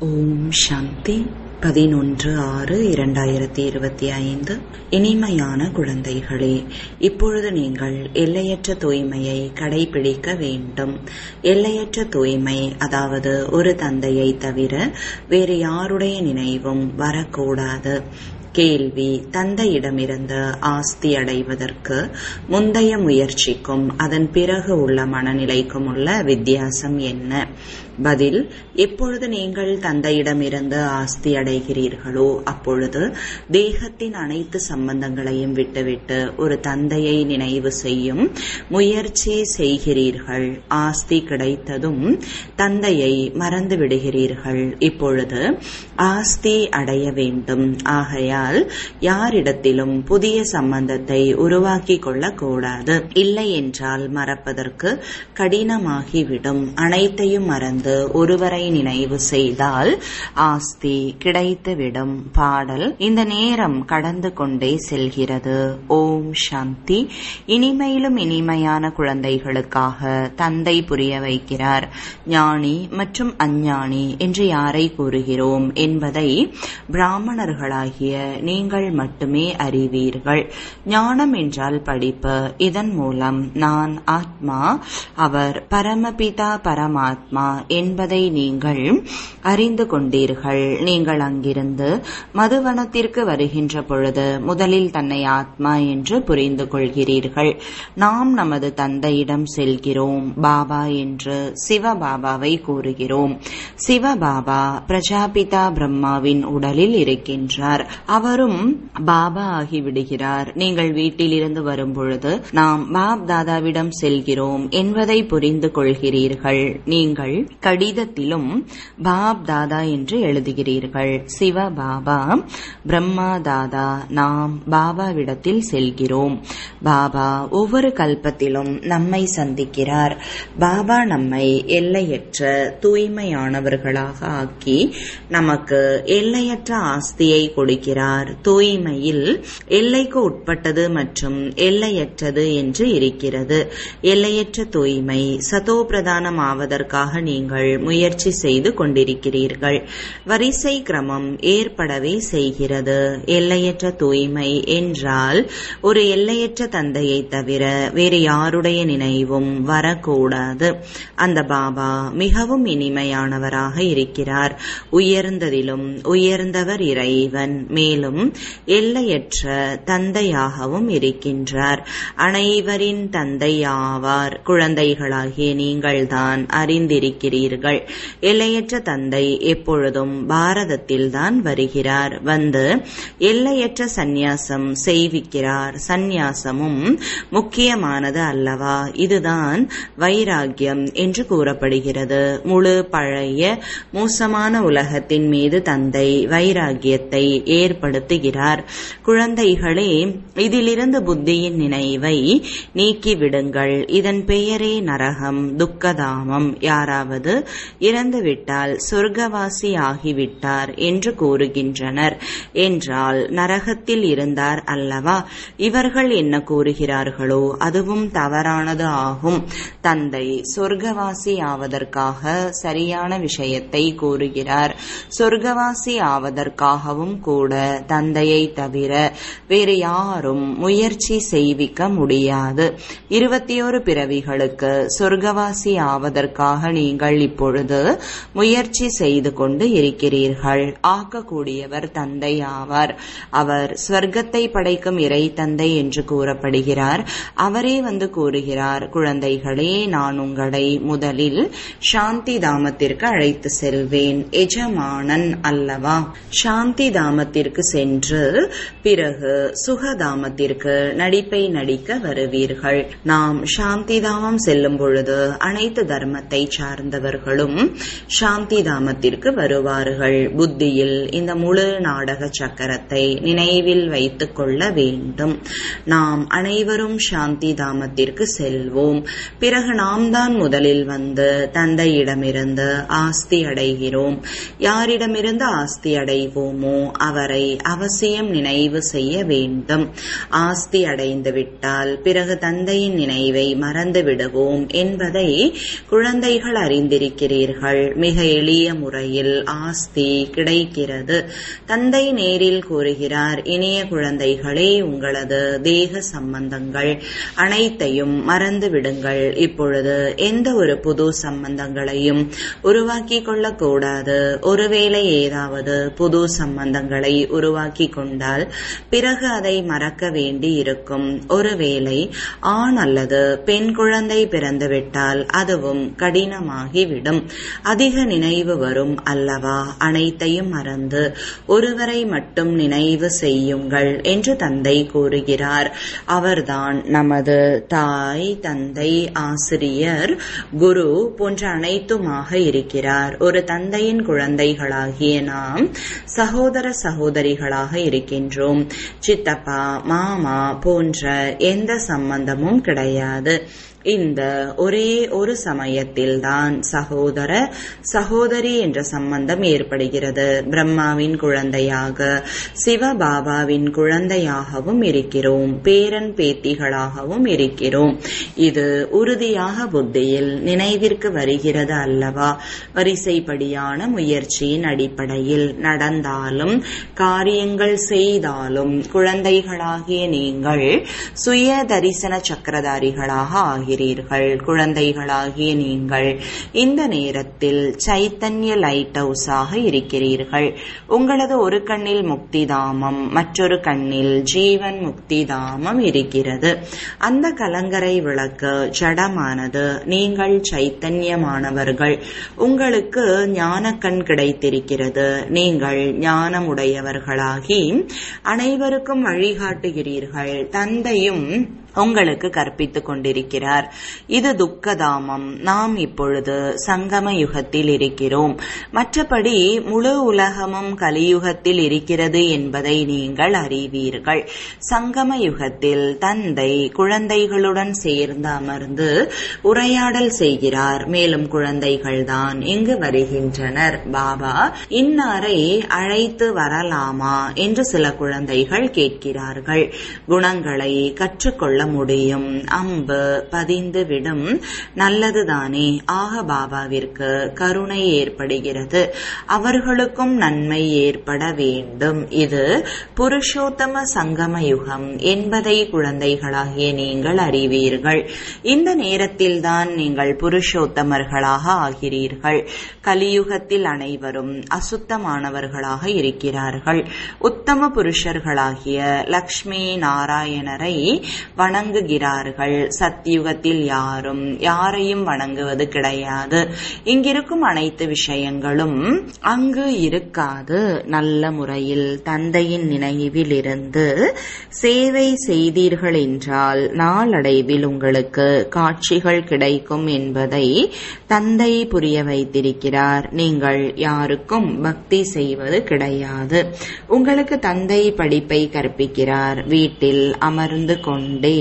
ஓம் சாந்தி பதினொன்று ஆறு இரண்டாயிரத்தி இருபத்தி ஐந்து இனிமையான குழந்தைகளே இப்பொழுது நீங்கள் எல்லையற்ற தூய்மையை கடைபிடிக்க வேண்டும் எல்லையற்ற தூய்மை அதாவது ஒரு தந்தையை தவிர வேறு யாருடைய நினைவும் வரக்கூடாது கேள்வி தந்தையிடமிருந்து ஆஸ்தி அடைவதற்கு முந்தைய முயற்சிக்கும் அதன் பிறகு உள்ள மனநிலைக்கும் உள்ள வித்தியாசம் என்ன பதில் எப்பொழுது நீங்கள் தந்தையிடமிருந்து ஆஸ்தி அடைகிறீர்களோ அப்பொழுது தேகத்தின் அனைத்து சம்பந்தங்களையும் விட்டுவிட்டு ஒரு தந்தையை நினைவு செய்யும் முயற்சி செய்கிறீர்கள் ஆஸ்தி கிடைத்ததும் தந்தையை மறந்து விடுகிறீர்கள் இப்பொழுது ஆஸ்தி அடைய வேண்டும் ஆகையால் யாரிடத்திலும் புதிய சம்பந்தத்தை உருவாக்கி கொள்ளக்கூடாது இல்லை என்றால் மறப்பதற்கு கடினமாகிவிடும் அனைத்தையும் மறந்து ஒருவரை நினைவு செய்தால் ஆஸ்தி கிடைத்துவிடும் பாடல் இந்த நேரம் கடந்து கொண்டே செல்கிறது ஓம் சாந்தி இனிமையிலும் இனிமையான குழந்தைகளுக்காக தந்தை புரிய வைக்கிறார் ஞானி மற்றும் அஞ்ஞானி என்று யாரை கூறுகிறோம் என்பதை பிராமணர்களாகிய நீங்கள் மட்டுமே அறிவீர்கள் ஞானம் என்றால் படிப்பு இதன் மூலம் நான் ஆத்மா அவர் பரமபிதா பரமாத்மா என்பதை நீங்கள் அறிந்து கொண்டீர்கள் நீங்கள் அங்கிருந்து மதுவனத்திற்கு வருகின்ற பொழுது முதலில் தன்னை ஆத்மா என்று புரிந்து கொள்கிறீர்கள் நாம் நமது தந்தையிடம் செல்கிறோம் பாபா என்று சிவபாபாவை கூறுகிறோம் சிவபாபா பிரஜாபிதா பிரம்மாவின் உடலில் இருக்கின்றார் அவரும் பாபா ஆகிவிடுகிறார் நீங்கள் வீட்டிலிருந்து வரும்பொழுது நாம் பாப் தாதாவிடம் செல்கிறோம் என்பதை புரிந்து கொள்கிறீர்கள் நீங்கள் கடிதத்திலும் பாப் தாதா என்று எழுதுகிறீர்கள் சிவ பாபா பிரம்மா தாதா நாம் பாபாவிடத்தில் செல்கிறோம் பாபா ஒவ்வொரு கல்பத்திலும் நம்மை சந்திக்கிறார் பாபா நம்மை எல்லையற்ற தூய்மையானவர்களாக ஆக்கி நமக்கு எல்லையற்ற ஆஸ்தியை கொடுக்கிறார் தூய்மையில் எல்லைக்கு உட்பட்டது மற்றும் எல்லையற்றது என்று இருக்கிறது எல்லையற்ற தூய்மை சதோ பிரதானம் ஆவதற்காக நீங்கள் முயற்சி செய்து கொண்டிருக்கிறீர்கள் வரிசை கிரமம் ஏற்படவே செய்கிறது எல்லையற்ற தூய்மை என்றால் ஒரு எல்லையற்ற தந்தையை தவிர வேறு யாருடைய நினைவும் வரக்கூடாது அந்த பாபா மிகவும் இனிமையானவராக இருக்கிறார் உயர்ந்ததிலும் உயர்ந்தவர் இறைவன் மேலும் எல்லையற்ற தந்தையாகவும் இருக்கின்றார் அனைவரின் தந்தையாவார் குழந்தைகளாகிய நீங்கள்தான் அறிந்திருக்கிறீர்கள் எல்லையற்ற தந்தை எப்பொழுதும் பாரதத்தில்தான் வருகிறார் வந்து எல்லையற்ற சந்நியாசம் செய்விக்கிறார் சந்நியாசமும் முக்கியமானது அல்லவா இதுதான் வைராகியம் என்று கூறப்படுகிறது முழு பழைய மோசமான உலகத்தின் மீது தந்தை வைராகியத்தை ஏற்படுத்துகிறார் குழந்தைகளே இதிலிருந்து புத்தியின் நினைவை நீக்கிவிடுங்கள் இதன் பெயரே நரகம் துக்கதாமம் யாராவது இறந்துவிட்டால் சொர்க்கவாசி ஆகிவிட்டார் என்று கூறுகின்றனர் என்றால் நரகத்தில் இருந்தார் அல்லவா இவர்கள் என்ன கூறுகிறார்களோ அதுவும் தவறானது ஆகும் தந்தை சொர்க்கவாசி ஆவதற்காக சரியான விஷயத்தை கூறுகிறார் சொர்க்கவாசி ஆவதற்காகவும் கூட தந்தையை தவிர வேறு யாரும் முயற்சி செய்விக்க முடியாது இருபத்தி ஒரு பிறவிகளுக்கு சொர்க்கவாசி ஆவதற்காக நீங்கள் இப்பொழுது முயற்சி செய்து கொண்டு இருக்கிறீர்கள் ஆக்கக்கூடியவர் தந்தை ஆவார் அவர் ஸ்வர்க்கத்தை படைக்கும் இறை தந்தை என்று கூறப்படுகிறார் அவரே வந்து கூறுகிறார் குழந்தைகளே நான் உங்களை முதலில் சாந்தி தாமத்திற்கு அழைத்து செல்வேன் எஜமானன் அல்லவா சாந்தி தாமத்திற்கு சென்று பிறகு சுகதாமத்திற்கு நடிப்பை நடிக்க வருவீர்கள் நாம் சாந்தி தாமம் செல்லும் பொழுது அனைத்து தர்மத்தை சார்ந்தவர்களும் சாந்தி தாமத்திற்கு வருவார்கள் புத்தியில் இந்த முழு நாடக சக்கரத்தை நினைவில் வைத்துக் கொள்ள வேண்டும் நாம் அனைவரும் சாந்தி தாமத்திற்கு செல்வோம் பிறகு நாம் தான் முதலில் வந்து தந்தையிடமிருந்து ஆஸ்தி அடைகிறோம் யாரிடமிருந்து ஆஸ்தி அடைவோமோ அவரை அவசியம் நினைவு செய்ய வேண்டும் ஆஸ்தி அடைந்து விட்டால் பிறகு தந்தையின் நினைவை மறந்து விடுவோம் என்பதை குழந்தைகள் அறிந்து அடைந்திருக்கிறீர்கள் மிக எளிய முறையில் ஆஸ்தி கிடைக்கிறது தந்தை நேரில் கூறுகிறார் இனிய குழந்தைகளே உங்களது தேக சம்பந்தங்கள் அனைத்தையும் மறந்து விடுங்கள் இப்பொழுது எந்த ஒரு புது சம்பந்தங்களையும் உருவாக்கி கொள்ளக்கூடாது ஒருவேளை ஏதாவது புது சம்பந்தங்களை உருவாக்கி கொண்டால் பிறகு அதை மறக்க வேண்டி இருக்கும் ஒருவேளை ஆண் அல்லது பெண் குழந்தை பிறந்துவிட்டால் அதுவும் கடினமாகிவிடும் அதிக நினைவு வரும் அல்லவா அனைத்தையும் மறந்து ஒருவரை மட்டும் நினைவு செய்யுங்கள் என்று தந்தை கூறுகிறார் அவர்தான் நமது தாய் தந்தை ஆசிரியர் குரு போன்ற அனைத்துமாக இருக்கிறார் ஒரு தந்தையின் குழந்தைகளாகிய நாம் சகோதர சகோதரிகளாக இருக்கின்றோம் சித்தப்பா மாமா போன்ற எந்த சம்பந்தமும் கிடையாது இந்த ஒரே ஒரு சமயத்தில்தான் சகோதர சகோதரி என்ற சம்பந்தம் ஏற்படுகிறது பிரம்மாவின் குழந்தையாக சிவபாபாவின் குழந்தையாகவும் இருக்கிறோம் பேரன் பேத்திகளாகவும் இருக்கிறோம் இது உறுதியாக புத்தியில் நினைவிற்கு வருகிறது அல்லவா வரிசைப்படியான முயற்சியின் அடிப்படையில் நடந்தாலும் காரியங்கள் செய்தாலும் குழந்தைகளாகிய நீங்கள் சுய தரிசன சக்கரதாரிகளாக ஆகிறீர்கள் குழந்தைகளாகிய நீங்கள் இந்த நேரத்தில் சைத்தன்ய லைட் ஹவுஸாக இருக்கிறீர்கள் உங்களது ஒரு கண்ணில் முக்தி தாமம் மற்றொரு கண்ணில் ஜீவன் முக்தி தாமம் இருக்கிறது அந்த கலங்கரை விளக்கு ஜடமானது நீங்கள் சைத்தன்யமானவர்கள் உங்களுக்கு ஞானக்கண் கிடைத்திருக்கிறது நீங்கள் ஞானமுடையவர்களாகி அனைவருக்கும் வழிகாட்டுகிறீர்கள் தந்தையும் உங்களுக்கு கற்பித்துக் கொண்டிருக்கிறார் இது துக்கதாமம் நாம் இப்பொழுது சங்கம யுகத்தில் இருக்கிறோம் மற்றபடி முழு உலகமும் கலியுகத்தில் இருக்கிறது என்பதை நீங்கள் அறிவீர்கள் சங்கம யுகத்தில் தந்தை குழந்தைகளுடன் சேர்ந்து அமர்ந்து உரையாடல் செய்கிறார் மேலும் குழந்தைகள்தான் இங்கு வருகின்றனர் பாபா இன்னாரை அழைத்து வரலாமா என்று சில குழந்தைகள் கேட்கிறார்கள் குணங்களை கற்றுக்கொள்ள முடியும் அம்பு பதிந்து விடும் நல்லதுதானே ஆக பாபாவிற்கு கருணை ஏற்படுகிறது அவர்களுக்கும் நன்மை ஏற்பட வேண்டும் இது புருஷோத்தம சங்கம யுகம் என்பதை குழந்தைகளாகிய நீங்கள் அறிவீர்கள் இந்த நேரத்தில்தான் நீங்கள் புருஷோத்தமர்களாக ஆகிறீர்கள் கலியுகத்தில் அனைவரும் அசுத்தமானவர்களாக இருக்கிறார்கள் உத்தம புருஷர்களாகிய லக்ஷ்மி நாராயணரை வணங்குகிறார்கள் சத்தியுகத்தில் யாரும் யாரையும் வணங்குவது கிடையாது இங்கிருக்கும் அனைத்து விஷயங்களும் அங்கு இருக்காது நல்ல முறையில் தந்தையின் நினைவில் இருந்து சேவை செய்தீர்கள் என்றால் நாளடைவில் உங்களுக்கு காட்சிகள் கிடைக்கும் என்பதை தந்தை புரிய வைத்திருக்கிறார் நீங்கள் யாருக்கும் பக்தி செய்வது கிடையாது உங்களுக்கு தந்தை படிப்பை கற்பிக்கிறார் வீட்டில் அமர்ந்து கொண்டே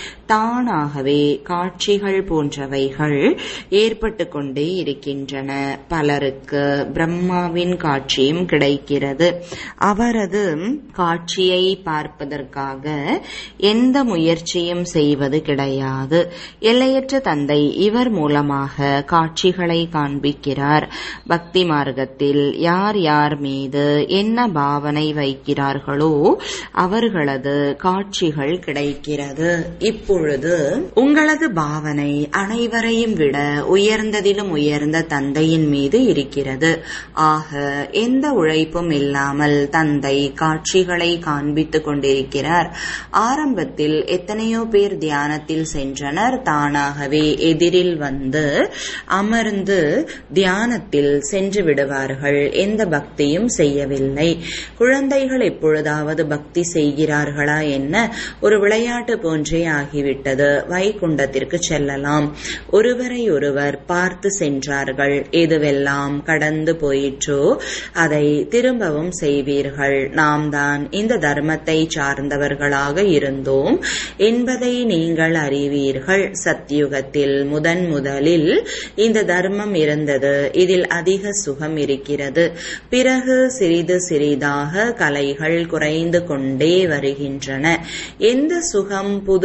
தானாகவே காட்சிகள் போன்றவைகள் ஏற்பட்டு கொண்டே இருக்கின்றன பலருக்கு பிரம்மாவின் காட்சியும் கிடைக்கிறது அவரது காட்சியை பார்ப்பதற்காக எந்த முயற்சியும் செய்வது கிடையாது எல்லையற்ற தந்தை இவர் மூலமாக காட்சிகளை காண்பிக்கிறார் பக்தி மார்க்கத்தில் யார் யார் மீது என்ன பாவனை வைக்கிறார்களோ அவர்களது காட்சிகள் கிடைக்கிறது இப்போ இப்பொழுது உங்களது பாவனை அனைவரையும் விட உயர்ந்ததிலும் உயர்ந்த தந்தையின் மீது இருக்கிறது ஆக எந்த உழைப்பும் இல்லாமல் தந்தை காட்சிகளை காண்பித்துக் கொண்டிருக்கிறார் ஆரம்பத்தில் எத்தனையோ பேர் தியானத்தில் சென்றனர் தானாகவே எதிரில் வந்து அமர்ந்து தியானத்தில் சென்று விடுவார்கள் எந்த பக்தியும் செய்யவில்லை குழந்தைகள் எப்பொழுதாவது பக்தி செய்கிறார்களா என்ன ஒரு விளையாட்டு போன்றே ஆகிவிட்டது வைகுண்டத்திற்கு செல்லலாம் ஒருவரை ஒருவர் பார்த்து சென்றார்கள் எதுவெல்லாம் கடந்து போயிற்றோ அதை திரும்பவும் செய்வீர்கள் நாம் தான் இந்த தர்மத்தை சார்ந்தவர்களாக இருந்தோம் என்பதை நீங்கள் அறிவீர்கள் சத்தியுகத்தில் முதன் முதலில் இந்த தர்மம் இருந்தது இதில் அதிக சுகம் இருக்கிறது பிறகு சிறிது சிறிதாக கலைகள் குறைந்து கொண்டே வருகின்றன எந்த சுகம் புது கட்டிட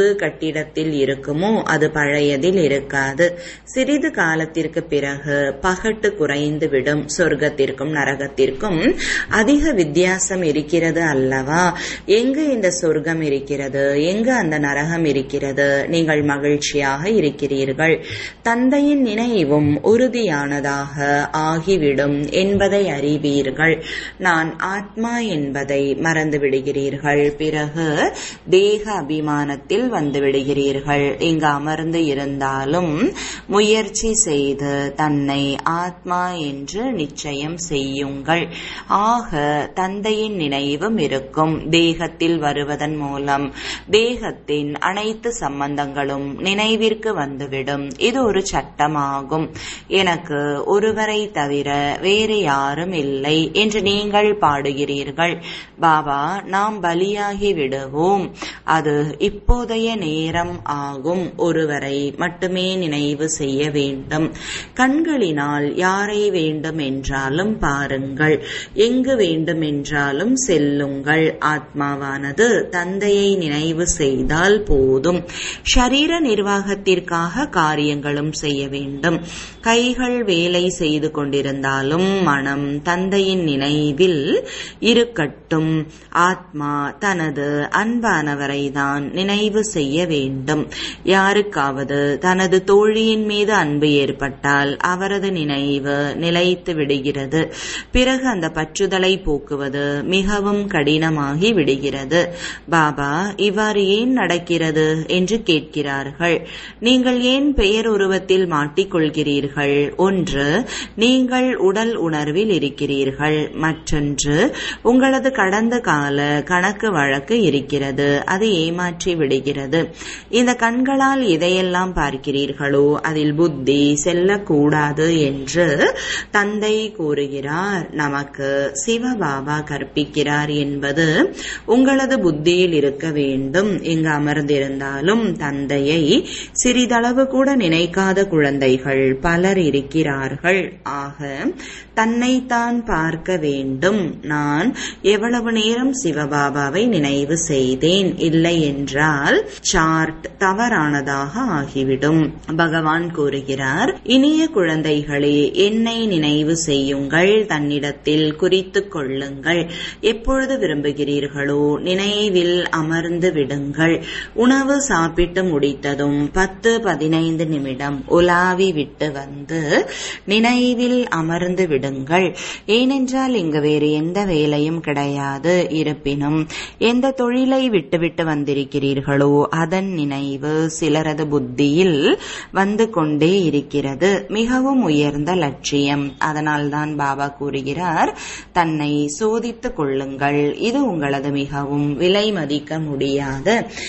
எத்திடத்தில் இருக்குமோ அது பழையதில் இருக்காது சிறிது காலத்திற்கு பிறகு பகட்டு குறைந்து விடும் சொர்க்கத்திற்கும் நரகத்திற்கும் அதிக வித்தியாசம் இருக்கிறது அல்லவா எங்கு இந்த சொர்க்கம் இருக்கிறது எங்கு அந்த நரகம் இருக்கிறது நீங்கள் மகிழ்ச்சியாக இருக்கிறீர்கள் தந்தையின் நினைவும் உறுதியானதாக ஆகிவிடும் என்பதை அறிவீர்கள் நான் ஆத்மா என்பதை மறந்து விடுகிறீர்கள் பிறகு தேக அபிமானத்தில் வந்து விடுகிறீர்கள் இங்கு அமர்ந்து இருந்தாலும் முயற்சி செய்து தன்னை ஆத்மா என்று நிச்சயம் செய்யுங்கள் ஆக தந்தையின் நினைவும் இருக்கும் தேகத்தில் வருவதன் மூலம் தேகத்தின் அனைத்து சம்பந்தங்களும் நினைவிற்கு வந்துவிடும் இது ஒரு சட்டமாகும் எனக்கு ஒருவரை தவிர வேறு யாரும் இல்லை என்று நீங்கள் பாடுகிறீர்கள் பாபா நாம் பலியாகி விடுவோம் அது இப்போதைய நேரம் ஆகும் ஒருவரை மட்டுமே நினைவு செய்ய வேண்டும் கண்களினால் யாரை வேண்டும் என்றாலும் பாருங்கள் எங்கு வேண்டும் என்றாலும் செல்லுங்கள் ஆத்மாவானது தந்தையை நினைவு செய்தால் போதும் ஷரீர நிர்வாகத்திற்காக காரியங்களும் செய்ய வேண்டும் கைகள் வேலை செய்து கொண்டிருந்தாலும் மனம் தந்தையின் நினைவில் இருக்கட்டும் ஆத்மா தனது அன்பானவரை தான் நினைவு செய்ய வேண்டும் யாருக்காவது தனது தோழியின் மீது அன்பு ஏற்பட்டால் அவரது நினைவு நிலைத்து விடுகிறது பிறகு அந்த பற்றுதலை போக்குவது மிகவும் கடினமாகி விடுகிறது பாபா இவ்வாறு ஏன் நடக்கிறது என்று கேட்கிறார்கள் நீங்கள் ஏன் பெயர் உருவத்தில் மாட்டிக்கொள்கிறீர்கள் ஒன்று நீங்கள் உடல் உணர்வில் இருக்கிறீர்கள் மற்றொன்று உங்களது கடந்த கால கணக்கு வழக்கு இருக்கிறது அது ஏமாற்றி விடுகிறது இந்த கண்களால் எதையெல்லாம் பார்க்கிறீர்களோ அதில் புத்தி செல்லக்கூடாது என்று தந்தை கூறுகிறார் நமக்கு சிவபாபா கற்பிக்கிறார் என்பது உங்களது புத்தியில் இருக்க வேண்டும் இங்கு அமர்ந்திருந்தாலும் தந்தையை சிறிதளவு கூட நினைக்காத குழந்தைகள் பலர் இருக்கிறார்கள் ஆக தன்னைத்தான் பார்க்க வேண்டும் நான் எவ்வளவு நேரம் சிவபாபாவை நினைவு செய்தேன் இல்லை என்றால் சார்ட் தவறானதாக ஆகிவிடும் பகவான் கூறுகிறார் இனிய குழந்தைகளே என்னை நினைவு செய்யுங்கள் தன்னிடத்தில் குறித்து கொள்ளுங்கள் எப்பொழுது விரும்புகிறீர்களோ நினைவில் அமர்ந்து விடுங்கள் உணவு சாப்பிட்டு முடித்ததும் பத்து பதினைந்து நிமிடம் உலாவி விட்டு வந்து நினைவில் அமர்ந்து விடுங்கள் ஏனென்றால் இங்கு வேறு எந்த வேலையும் கிடையாது இருப்பினும் எந்த தொழிலை விட்டுவிட்டு வந்திருக்கிறீர்களோ அதன் நினைவு சிலரது புத்தியில் வந்து கொண்டே இருக்கிறது மிகவும் உயர்ந்த லட்சியம் அதனால்தான் பாபா கூறுகிறார் தன்னை சோதித்துக் கொள்ளுங்கள் இது உங்களது மிகவும் விலை மதிக்க முடியாத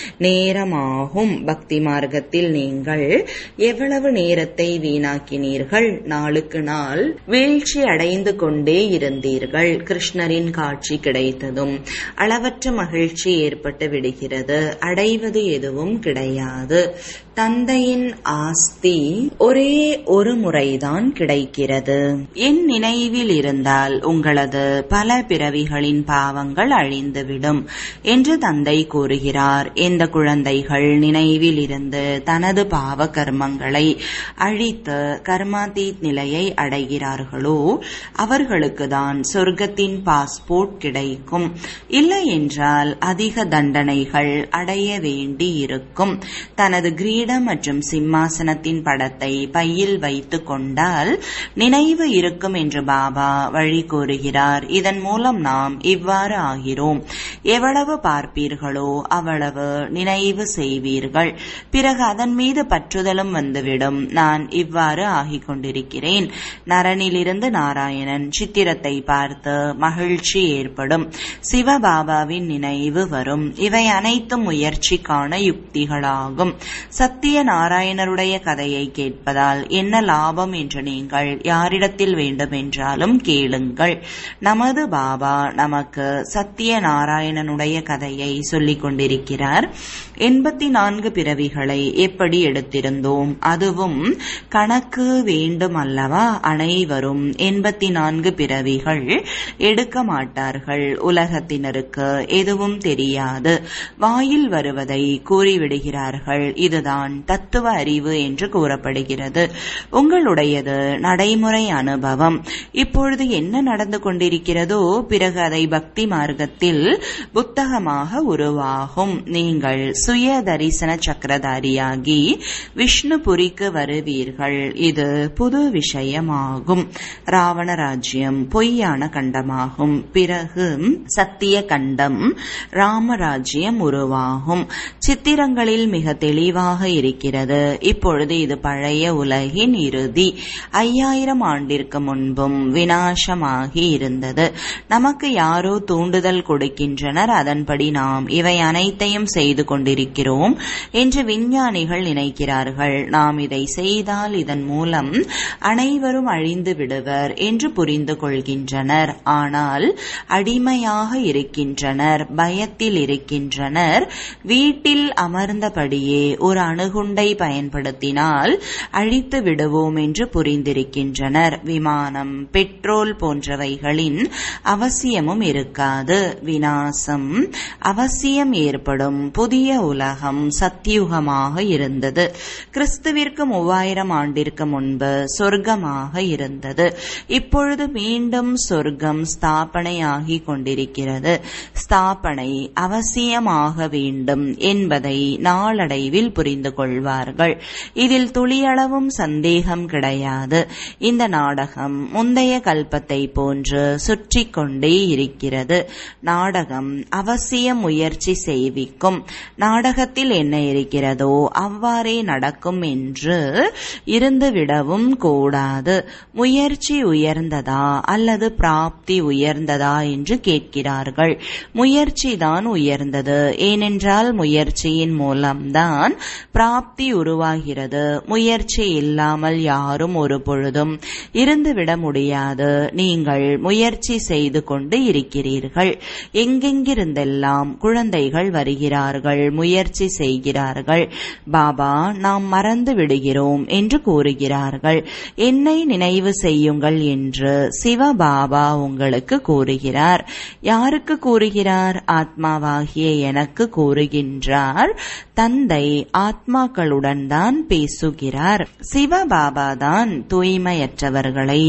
நேரமாகும் பக்தி மார்க்கத்தில் நீங்கள் எவ்வளவு நேரத்தை வீணாக்கினீர்கள் நாளுக்கு நாள் வீழ்ச்சி அடைந்து கொண்டே இருந்தீர்கள் கிருஷ்ணரின் காட்சி கிடைத்ததும் அளவற்ற மகிழ்ச்சி ஏற்பட்டு விடுகிறது அடைவது எதுவும் கிடையாது தந்தையின் ஆஸ்தி ஒரே ஒரு முறைதான் கிடைக்கிறது என் நினைவில் இருந்தால் உங்களது பல பிறவிகளின் பாவங்கள் அழிந்துவிடும் என்று தந்தை கூறுகிறார் எந்த குழந்தைகள் நினைவில் இருந்து தனது பாவ கர்மங்களை அழித்து கர்மாதீத் நிலையை அடைகிறார்களோ அவர்களுக்கு தான் சொர்க்கத்தின் பாஸ்போர்ட் கிடைக்கும் இல்லை என்றால் அதிக தண்டனைகள் அடைய வேண்டி இருக்கும் தனது கிரீடம் மற்றும் சிம்மாசனத்தின் படத்தை பையில் வைத்துக் கொண்டால் நினைவு இருக்கும் என்று பாபா வழி கூறுகிறார் இதன் மூலம் நாம் இவ்வாறு ஆகிறோம் எவ்வளவு பார்ப்பீர்களோ அவ்வளவு நினைவு செய்வீர்கள் பிறகு அதன் மீது பற்றுதலும் வந்துவிடும் நான் இவ்வாறு ஆகிக் கொண்டிருக்கிறேன் நரனிலிருந்து நாராயணன் சித்திரத்தை பார்த்து மகிழ்ச்சி ஏற்படும் சிவபாபாவின் நினைவு வரும் இவை அனைத்தும் முயற்சிக்கான யுக்திகளாகும் சத்திய நாராயணருடைய கதையை கேட்பதால் என்ன லாபம் என்று நீங்கள் யாரிடத்தில் வேண்டுமென்றாலும் கேளுங்கள் நமது பாபா நமக்கு சத்திய நாராயணனுடைய கதையை சொல்லிக் கொண்டிருக்கிறார் எண்பத்தி நான்கு பிறவிகளை எப்படி எடுத்திருந்தோம் அதுவும் கணக்கு வேண்டும் அல்லவா அனைவரும் எண்பத்தி நான்கு பிறவிகள் எடுக்க மாட்டார்கள் உலகத்தினருக்கு எதுவும் தெரியாது வாயில் வருவதை கூறி கூறிவிடுகிறார்கள் இதுதான் தத்துவ அறிவு என்று கூறப்படுகிறது உங்களுடையது நடைமுறை அனுபவம் இப்பொழுது என்ன நடந்து கொண்டிருக்கிறதோ பிறகு அதை பக்தி மார்க்கத்தில் புத்தகமாக உருவாகும் நீங்கள் சுய தரிசன சக்கரதாரியாகி விஷ்ணுபுரிக்கு வருவீர்கள் இது புது விஷயமாகும் ராவண ராஜ்யம் பொய்யான கண்டமாகும் பிறகு சத்திய கண்டம் ராமராஜ்யம் உருவாகும் சித்திரங்களில் மிக தெளிவாக இருக்கிறது இப்பொழுது இது பழைய உலகின் இறுதி ஐயாயிரம் ஆண்டிற்கு முன்பும் வினாசமாகி இருந்தது நமக்கு யாரோ தூண்டுதல் கொடுக்கின்றனர் அதன்படி நாம் இவை அனைத்தையும் செய்து கொண்டிருக்கிறோம் என்று விஞ்ஞானிகள் நினைக்கிறார்கள் நாம் இதை செய்தால் இதன் மூலம் அனைவரும் அழிந்து விடுவர் என்று புரிந்து கொள்கின்றனர் ஆனால் அடிமையாக இருக்கின்றனர் பயத்தில் இருக்கின்றனர் வீட்டில் அமர்ந்தபடியே ஒரு அணுகுண்டை பயன்படுத்தினால் அழித்து விடுவோம் என்று புரிந்திருக்கின்றனர் விமானம் பெட்ரோல் போன்றவைகளின் அவசியமும் இருக்காது வினாசம் அவசியம் ஏற்படும் புதிய உலகம் சத்தியுகமாக இருந்தது கிறிஸ்துவிற்கு மூவாயிரம் ஆண்டிற்கு முன்பு சொர்க்கமாக இருந்தது இப்பொழுது மீண்டும் சொர்க்கம் ஸ்தாபனையாகி கொண்டிருக்கிறது ஸ்தாபனை அவசியமாக வேண்டும் என்பதை நாளடைவில் புரிந்து கொள்வார்கள் இதில் துளியளவும் சந்தேகம் கிடையாது இந்த நாடகம் முந்தைய கல்பத்தை போன்று சுற்றி கொண்டே இருக்கிறது நாடகம் அவசியம் முயற்சி செய்விக்கும் நாடகத்தில் என்ன இருக்கிறதோ அவ்வாறே நடக்கும் என்று இருந்துவிடவும் கூடாது முயற்சி உயர்ந்ததா அல்லது பிராப்தி உயர்ந்ததா என்று கேட்கிறார்கள் முயற்சி தான் உயர்ந்தது ஏனென்றால் முயற்சியின் மூலம்தான் பிராப்தி உருவாகிறது முயற்சி இல்லாமல் யாரும் ஒரு பொழுதும் இருந்துவிட முடியாது நீங்கள் முயற்சி செய்து கொண்டு இருக்கிறீர்கள் எங்கெங்கிருந்தெல்லாம் குழந்தைகள் வருகிறார்கள் முயற்சி செய்கிறார்கள் பாபா நாம் மறந்து விடுகிறோம் என்று கூறுகிறார்கள் என்னை நினைவு செய்யுங்கள் என்று சிவபாபா உங்களுக்கு கூறுகிறார் யாருக்கு கூறுகிறார் ஆத்மாவாகிய எனக்கு கூறுகின்றார் தந்தை ஆத்மாக்களுடன் தான் பேசுகிறார் சிவபாபா தான் தூய்மையற்றவர்களை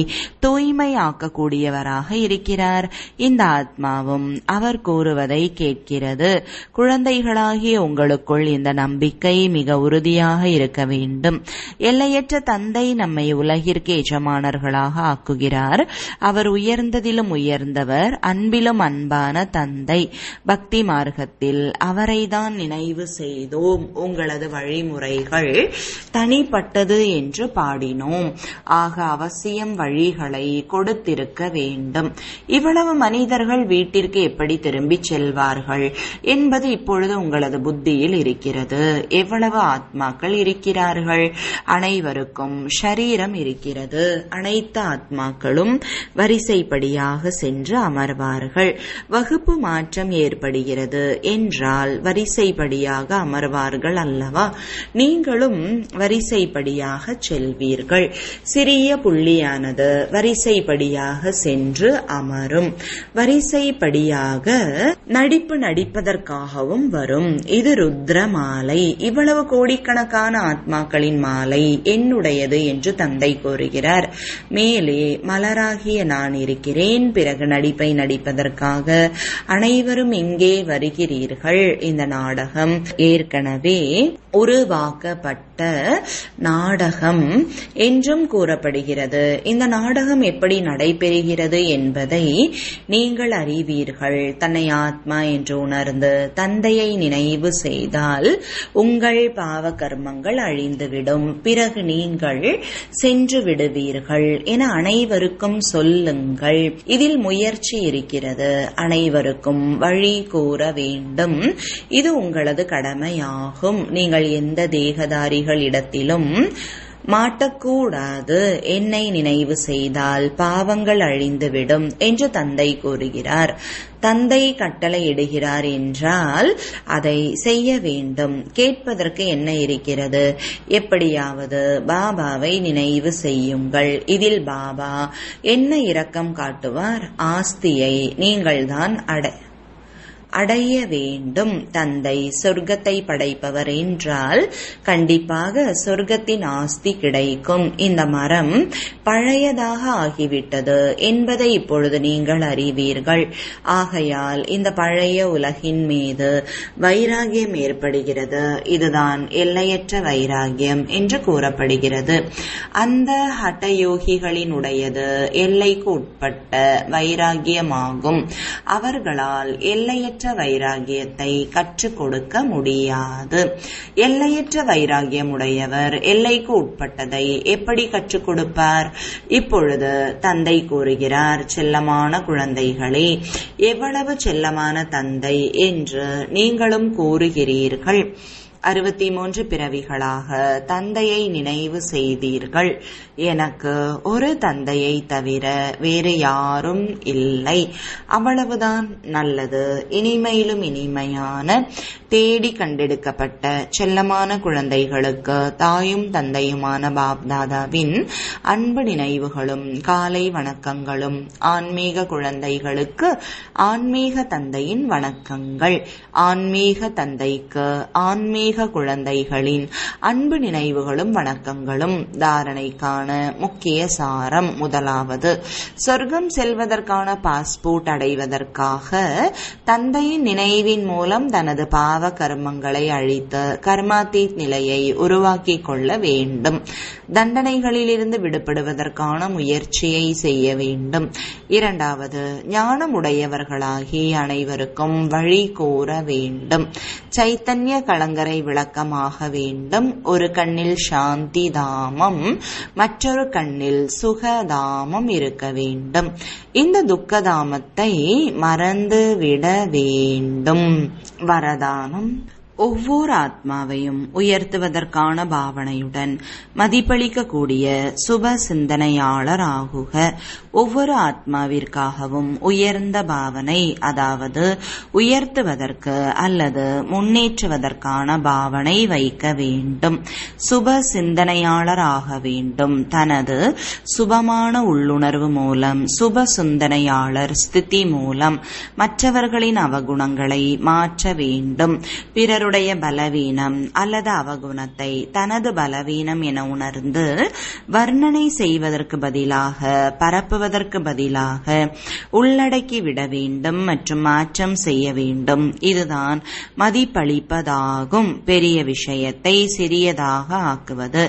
தூய்மையாக்கக்கூடியவராக இருக்கிறார் இந்த ஆத்மாவும் அவர் கூறுவதை கேட்கிறது குழந்தைகளாகிய உங்களுக்குள் இந்த நம்பிக்கை மிக உறுதியாக இருக்க வேண்டும் எல்லையற்ற தந்தை நம்மை உலகிற்கு எஜமானர்களாக ஆக்குகிறார் அவர் உயர்ந்ததிலும் உயர்ந்தவர் அன்பிலும் அன்பான தந்தை பக்தி மார்க்கத்தில் அவரைதான் நினைவு செய்தோம் உங்களது வழிமுறைகள் தனிப்பட்டது என்று பாடினோம் ஆக அவசியம் வழிகளை கொடுத்திருக்க வேண்டும் இவ்வளவு மனிதர்கள் வீட்டிற்கு எப்படி திரும்பிச் செல்வார்கள் என்பது இப்பொழுது உங்களது புத்தியில் இருக்கிறது எவ்வளவு ஆத்மாக்கள் இருக்கிறார்கள் அனைவருக்கும் ஷரீரம் இருக்கிறது அனைத்து ஆத்மாக்களும் வரிசைப்படியாக சென்று அமர்வார்கள் வகுப்பு மாற்றம் ஏற்படுகிறது என்றால் வரிசைப்படியாக அமர்வார்கள் அல்லவா நீங்களும் வரிசைப்படியாக செல்வீர்கள் சிறிய புள்ளியானது வரிசைப்படியாக சென்று அமரும் வரிசைப்படியாக நடிப்பு நடிப்பதற்காகவும் வரும் இது ருத்ர மாலை இவ்வளவு கோடிக்கணக்கான ஆத்மாக்களின் மாலை என்னுடையது என்று தந்தை கூறுகிறார் மேலே மலராகிய நான் இருக்கிறேன் பிறகு நடிப்பை நடிப்பதற்காக அனைவரும் இங்கே வருகிறீர்கள் இந்த நாடகம் ஏற்கனவே உருவாக்கப்பட்ட நாடகம் என்றும் கூறப்படுகிறது இந்த நாடகம் எப்படி நடைபெறுகிறது என்பதை நீங்கள் அறிவீர்கள் தன்னை ஆத்மா என்று உணர்ந்து தந்தையை நினைவு செய்தால் உங்கள் பாவ கர்மங்கள் அழிந்துவிடும் பிறகு நீங்கள் சென்று விடுவீர்கள் என அனைவருக்கும் சொல்லுங்கள் இதில் முயற்சி இருக்கிறது அனைவருக்கும் வழி கூற வேண்டும் இது உங்களது கடமையாகும் நீங்கள் எந்த தேகதாரிகள் இடத்திலும் மாட்டக்கூடாது என்னை நினைவு செய்தால் பாவங்கள் அழிந்துவிடும் என்று தந்தை கூறுகிறார் தந்தை கட்டளையிடுகிறார் என்றால் அதை செய்ய வேண்டும் கேட்பதற்கு என்ன இருக்கிறது எப்படியாவது பாபாவை நினைவு செய்யுங்கள் இதில் பாபா என்ன இரக்கம் காட்டுவார் ஆஸ்தியை நீங்கள்தான் அடை அடைய வேண்டும் தந்தை சொர்க்கத்தை படைப்பவர் என்றால் கண்டிப்பாக சொர்க்கத்தின் ஆஸ்தி கிடைக்கும் இந்த மரம் பழையதாக ஆகிவிட்டது என்பதை இப்பொழுது நீங்கள் அறிவீர்கள் ஆகையால் இந்த பழைய உலகின் மீது வைராகியம் ஏற்படுகிறது இதுதான் எல்லையற்ற வைராகியம் என்று கூறப்படுகிறது அந்த ஹட்டயோகிகளினுடையது எல்லைக்கு உட்பட்ட வைராகியமாகும் அவர்களால் எல்லையற்ற வைராகியத்தை கற்றுக் கொடுக்க முடியாது எல்லையற்ற வைராகியம் உடையவர் எல்லைக்கு உட்பட்டதை எப்படி கற்றுக் கொடுப்பார் இப்பொழுது தந்தை கூறுகிறார் செல்லமான குழந்தைகளே எவ்வளவு செல்லமான தந்தை என்று நீங்களும் கூறுகிறீர்கள் அறுபத்தி மூன்று பிறவிகளாக தந்தையை நினைவு செய்தீர்கள் எனக்கு ஒரு தந்தையை தவிர வேறு யாரும் இல்லை அவ்வளவுதான் நல்லது இனிமையிலும் இனிமையான தேடி கண்டெடுக்கப்பட்ட செல்லமான குழந்தைகளுக்கு தாயும் தந்தையுமான பாப்தாதாவின் அன்பு நினைவுகளும் காலை வணக்கங்களும் ஆன்மீக குழந்தைகளுக்கு ஆன்மீக தந்தையின் வணக்கங்கள் ஆன்மீக தந்தைக்கு ஆன்மீக குழந்தைகளின் அன்பு நினைவுகளும் வணக்கங்களும் தாரணைக்கான முக்கிய சாரம் முதலாவது சொர்க்கம் செல்வதற்கான பாஸ்போர்ட் அடைவதற்காக தந்தையின் நினைவின் மூலம் தனது பாவ கர்மங்களை அழித்து கர்மாத்தீத் நிலையை உருவாக்கிக் கொள்ள வேண்டும் தண்டனைகளிலிருந்து விடுபடுவதற்கான முயற்சியை செய்ய வேண்டும் இரண்டாவது ஞானமுடையவர்களாகி அனைவருக்கும் வழி கூற வேண்டும் சைத்தன்ய கலங்கரை விளக்கமாக வேண்டும் ஒரு கண்ணில் சாந்தி தாமம் மற்றொரு கண்ணில் சுகதாமம் இருக்க வேண்டும் இந்த துக்கதாமத்தை மறந்து விட வேண்டும் வரதானம் ஒவ்வொரு ஆத்மாவையும் உயர்த்துவதற்கான பாவனையுடன் மதிப்பளிக்கக்கூடிய சுப சிந்தனையாளர் ஆகுக ஒவ்வொரு ஆத்மாவிற்காகவும் உயர்ந்த பாவனை அதாவது உயர்த்துவதற்கு அல்லது முன்னேற்றுவதற்கான பாவனை வைக்க வேண்டும் சுப சிந்தனையாளர் ஆக வேண்டும் தனது சுபமான உள்ளுணர்வு மூலம் சுப சிந்தனையாளர் ஸ்திதி மூலம் மற்றவர்களின் அவகுணங்களை மாற்ற வேண்டும் பிறருடைய பலவீனம் அல்லது அவகுணத்தை தனது பலவீனம் என உணர்ந்து வர்ணனை செய்வதற்கு பதிலாக பரப்புவதற்கு பதிலாக உள்ளடக்கி விட வேண்டும் மற்றும் மாற்றம் செய்ய வேண்டும் இதுதான் மதிப்பளிப்பதாகும் பெரிய விஷயத்தை சிறியதாக ஆக்குவது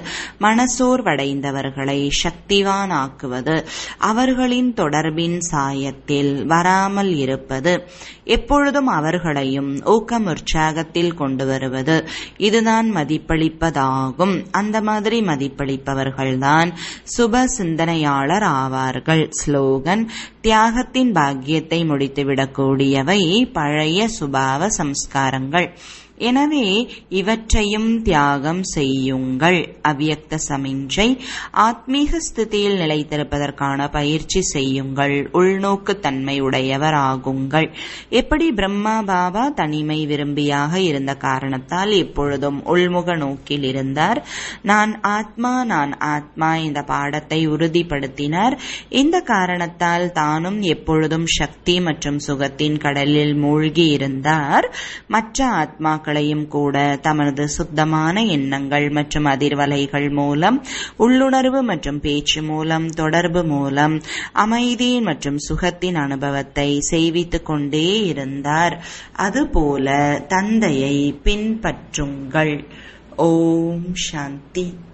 மனசோர்வடைந்தவர்களை சக்திவான் ஆக்குவது அவர்களின் தொடர்பின் சாயத்தில் வராமல் இருப்பது எப்பொழுதும் அவர்களையும் ஊக்கம் உற்சாகத்தில் கொண்டு வருவது இதுதான் மதிப்பளிப்பதாகும் அந்த மாதிரி மதிப்பளிப்பவர்கள்தான் சுப சிந்தனையாளர் ஆவார்கள் ஸ்லோகன் தியாகத்தின் பாக்கியத்தை முடித்துவிடக்கூடியவை பழைய சுபாவ சம்ஸ்காரங்கள் எனவே இவற்றையும் தியாகம் செய்யுங்கள் அவ்யக்த சமிஞ்சை ஆத்மீக ஸ்திதியில் நிலைத்திருப்பதற்கான பயிற்சி செய்யுங்கள் உள்நோக்கு தன்மை உடையவர் ஆகுங்கள் எப்படி பிரம்மா பாபா தனிமை விரும்பியாக இருந்த காரணத்தால் எப்பொழுதும் உள்முக நோக்கில் இருந்தார் நான் ஆத்மா நான் ஆத்மா இந்த பாடத்தை உறுதிப்படுத்தினார் இந்த காரணத்தால் தானும் எப்பொழுதும் சக்தி மற்றும் சுகத்தின் கடலில் மூழ்கி இருந்தார் மற்ற ஆத்மாக்கள் மக்களையும் கூட தமது சுத்தமான எண்ணங்கள் மற்றும் அதிர்வலைகள் மூலம் உள்ளுணர்வு மற்றும் பேச்சு மூலம் தொடர்பு மூலம் அமைதி மற்றும் சுகத்தின் அனுபவத்தை செய்வித்துக் கொண்டே இருந்தார் அதுபோல தந்தையை பின்பற்றுங்கள் ஓம் சாந்தி